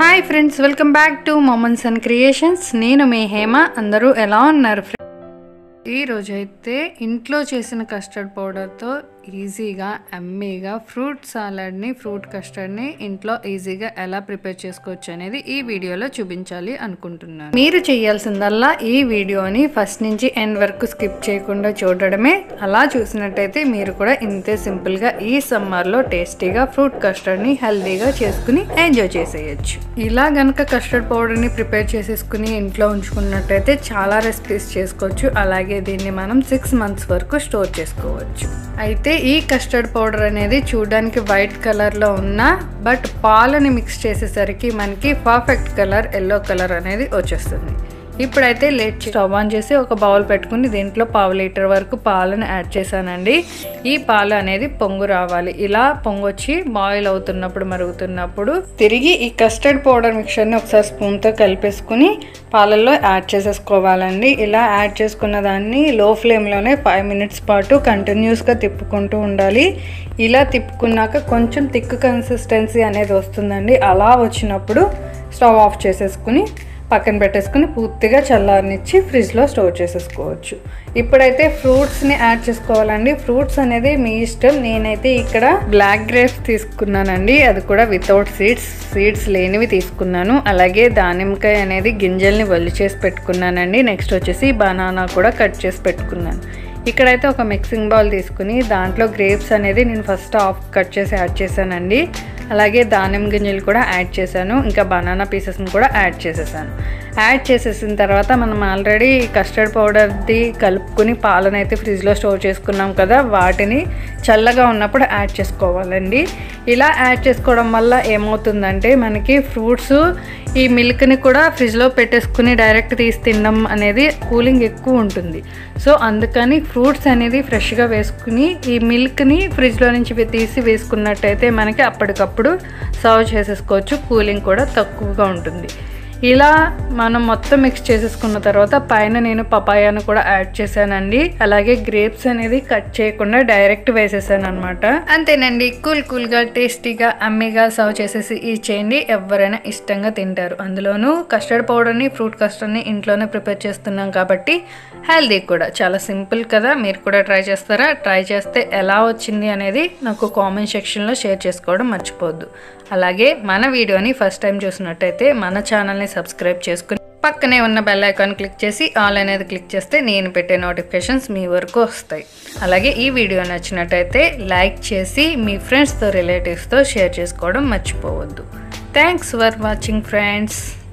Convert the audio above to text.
hi friends welcome back to moments and creations నేను మీ హేమ అందరూ ఎలా ఉన్నారు ఫ్రెండ్స్ ఈ రోజైతే ఇంట్లో చేసిన కస్టర్డ్ పౌడర్తో ఈజీగా అమ్మీగా ఫ్రూట్ సాలడ్ని ఫ్రూట్ కస్టర్డ్ని ఇంట్లో ఈజీగా ఎలా ప్రిపేర్ చేసుకోవచ్చు అనేది ఈ వీడియోలో చూపించాలి అనుకుంటున్నాను మీరు చేయాల్సిందల్లా ఈ వీడియోని ఫస్ట్ నుంచి ఎండ్ వరకు స్కిప్ చేయకుండా చూడడమే అలా చూసినట్టయితే మీరు కూడా ఇంతే సింపుల్గా ఈ సమ్మర్లో టేస్టీగా ఫ్రూట్ కస్టర్డ్ని హెల్తీగా చేసుకుని ఎంజాయ్ చేసేయచ్చు ఇలా గనక కస్టర్డ్ పౌడర్ని ప్రిపేర్ చేసేసుకుని ఇంట్లో ఉంచుకున్నట్టయితే చాలా రెసిపీస్ చేసుకోవచ్చు అలాగే దీన్ని మనం సిక్స్ మంత్స్ వరకు స్టోర్ చేసుకోవచ్చు అయితే ఈ కస్టర్డ్ పౌడర్ అనేది చూడడానికి వైట్ కలర్లో ఉన్న బట్ పాలని మిక్స్ చేసేసరికి మనకి పర్ఫెక్ట్ కలర్ ఎల్లో కలర్ అనేది వచ్చేస్తుంది ఇప్పుడైతే లేట్ స్టవ్ ఆన్ చేసి ఒక బౌల్ పెట్టుకుని దీంట్లో పావు లీటర్ వరకు పాలను యాడ్ చేశానండి ఈ పాలు అనేది పొంగు రావాలి ఇలా పొంగు వచ్చి బాయిల్ అవుతున్నప్పుడు మరుగుతున్నప్పుడు తిరిగి ఈ కస్టర్డ్ పౌడర్ మిక్చర్ని ఒకసారి స్పూన్తో కలిపేసుకుని పాలల్లో యాడ్ చేసేసుకోవాలండి ఇలా యాడ్ చేసుకున్న దాన్ని లో ఫ్లేమ్లోనే ఫైవ్ మినిట్స్ పాటు కంటిన్యూస్గా తిప్పుకుంటూ ఉండాలి ఇలా తిప్పుకున్నాక కొంచెం థిక్ కన్సిస్టెన్సీ అనేది వస్తుందండి అలా వచ్చినప్పుడు స్టవ్ ఆఫ్ చేసేసుకుని పక్కన పెట్టేసుకుని పూర్తిగా చల్లారనిచ్చి ఫ్రిడ్జ్లో స్టోర్ చేసేసుకోవచ్చు ఇప్పుడైతే ఫ్రూట్స్ని యాడ్ చేసుకోవాలండి ఫ్రూట్స్ అనేది మీ ఇష్టం నేనైతే ఇక్కడ బ్లాక్ గ్రేప్స్ తీసుకున్నానండి అది కూడా వితౌట్ సీడ్స్ సీడ్స్ లేనివి తీసుకున్నాను అలాగే దానిమ్మకాయ అనేది గింజల్ని వల్లి చేసి పెట్టుకున్నానండి నెక్స్ట్ వచ్చేసి బనానా కూడా కట్ చేసి పెట్టుకున్నాను ఇక్కడైతే ఒక మిక్సింగ్ బౌల్ తీసుకుని దాంట్లో గ్రేప్స్ అనేది నేను ఫస్ట్ హాఫ్ కట్ చేసి యాడ్ చేశానండి అలాగే దానిమ్మ గింజలు కూడా యాడ్ చేశాను ఇంకా బనానా పీసెస్ని కూడా యాడ్ చేసేసాను యాడ్ చేసేసిన తర్వాత మనం ఆల్రెడీ కస్టర్డ్ పౌడర్ది కలుపుకుని పాలనైతే ఫ్రిడ్జ్లో స్టోర్ చేసుకున్నాం కదా వాటిని చల్లగా ఉన్నప్పుడు యాడ్ చేసుకోవాలండి ఇలా యాడ్ చేసుకోవడం వల్ల ఏమవుతుందంటే మనకి ఫ్రూట్స్ ఈ మిల్క్ని కూడా ఫ్రిడ్జ్లో పెట్టేసుకుని డైరెక్ట్ తీసి తినడం అనేది కూలింగ్ ఎక్కువ ఉంటుంది సో అందుకని ఫ్రూట్స్ అనేది ఫ్రెష్గా వేసుకుని ఈ మిల్క్ని ఫ్రిడ్జ్లో నుంచి తీసి వేసుకున్నట్టయితే మనకి అప్పటికప్పుడు సర్వ్ చేసేసుకోవచ్చు కూలింగ్ కూడా తక్కువగా ఉంటుంది ఇలా మనం మొత్తం మిక్స్ చేసేసుకున్న తర్వాత పైన నేను పపాయాను కూడా యాడ్ చేశానండి అలాగే గ్రేప్స్ అనేది కట్ చేయకుండా డైరెక్ట్ వేసేసాను అనమాట అంతేనండి కూల్ కూల్గా టేస్టీగా అమ్మిగా సర్వ్ చేసేసి ఇచ్చేయండి ఎవరైనా ఇష్టంగా తింటారు అందులోనూ కస్టర్డ్ పౌడర్ని ఫ్రూట్ కస్టర్డ్ని ఇంట్లోనే ప్రిపేర్ చేస్తున్నాం కాబట్టి హెల్దీ కూడా చాలా సింపుల్ కదా మీరు కూడా ట్రై చేస్తారా ట్రై చేస్తే ఎలా వచ్చింది అనేది నాకు కామెంట్ సెక్షన్లో షేర్ చేసుకోవడం మర్చిపోద్దు అలాగే మన వీడియోని ఫస్ట్ టైం చూసినట్టయితే మన ఛానల్ని సబ్స్క్రైబ్ చేసుకుని పక్కనే ఉన్న బెల్ ఐకాన్ క్లిక్ చేసి ఆల్ అనేది క్లిక్ చేస్తే నేను పెట్టే నోటిఫికేషన్స్ మీ వరకు వస్తాయి అలాగే ఈ వీడియో నచ్చినట్టయితే లైక్ చేసి మీ ఫ్రెండ్స్తో రిలేటివ్స్తో షేర్ చేసుకోవడం మర్చిపోవద్దు థ్యాంక్స్ ఫర్ వాచింగ్ ఫ్రెండ్స్